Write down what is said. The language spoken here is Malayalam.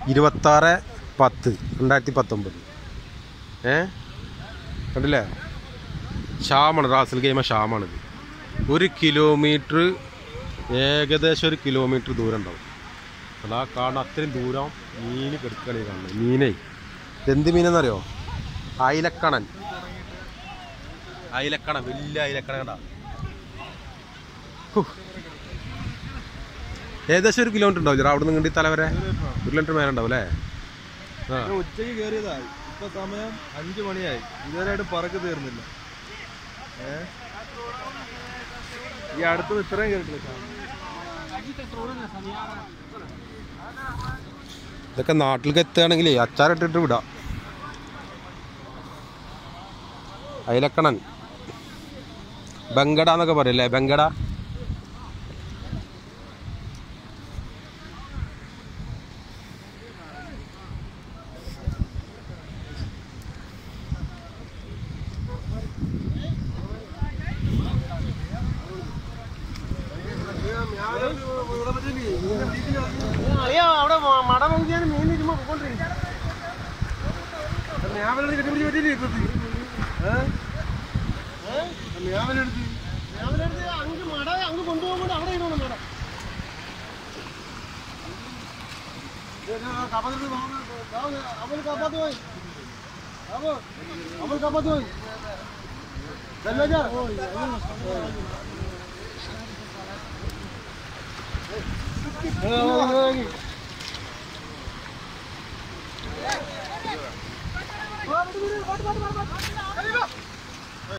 ഇരുപത്താറ് പത്ത് രണ്ടായിരത്തി പത്തൊമ്പത് ഏ കണ്ടില്ലേ ഷാമാണ് റാസൽ ഗെയിമ ഷാമാണിത് ഒരു കിലോമീറ്റർ ഏകദേശം ഒരു കിലോമീറ്റർ ദൂരം ഉണ്ടാവും അതാ കാണുന്ന അത്രയും ദൂരം മീന് കിടക്കുകയാണ് ഈ കാണുന്നത് മീനേ എന്ത് മീനെന്നറിയോ അയിലക്കണൻ അയിലക്കണ വലിയ അയിലക്കണ കണ്ടാ ഹു. ഏകദേശം ഒരു കിലോമീറ്റർ ഉണ്ടാവും ചേട്ടാ അവിടെ നിന്ന് കണ്ടി തല വരെ ഒരു കിലോമീറ്റർ മേലെ ഉണ്ടാവും അല്ലേ ആ ഇത് ഉച്ചയ്ക്ക് കയറിയതായി ഇപ്പൊ സമയം അഞ്ചു മണിയായി ഇതുവരെയായിട്ട് പറക്ക് തീർന്നില്ല ഏ ഈ അടുത്ത് ഇത്രയും കേട്ടില്ല ഇതൊക്കെ നാട്ടിലേക്ക് എത്തുകയാണെങ്കിലേ അച്ചാറിട്ടിട്ട് വിടാം അയിലക്കണൻ ബങ്കട എന്നൊക്കെ പറയല്ലേ ബങ്കട അവിടെ മട നോക്കിയാണ് മീൻ ഇരുമ്പോ പോയിക്കൊണ്ടിരിക്കും ഞാവലെടുത്ത് കെട്ടിപ്പിടിച്ച് പറ്റിയില്ലേ ഇപ്പത്തി ഞാവലെടുത്ത് ഞാവലെടുത്ത് അങ്ങ് മട അങ്ങ് കൊണ്ടുപോകുമ്പോൾ അവിടെ ഇടണം മട അവൻ കാപ്പാത്ത് പോയി അവൻ കാപ്പാത്ത് പോയി ധന്യവാദ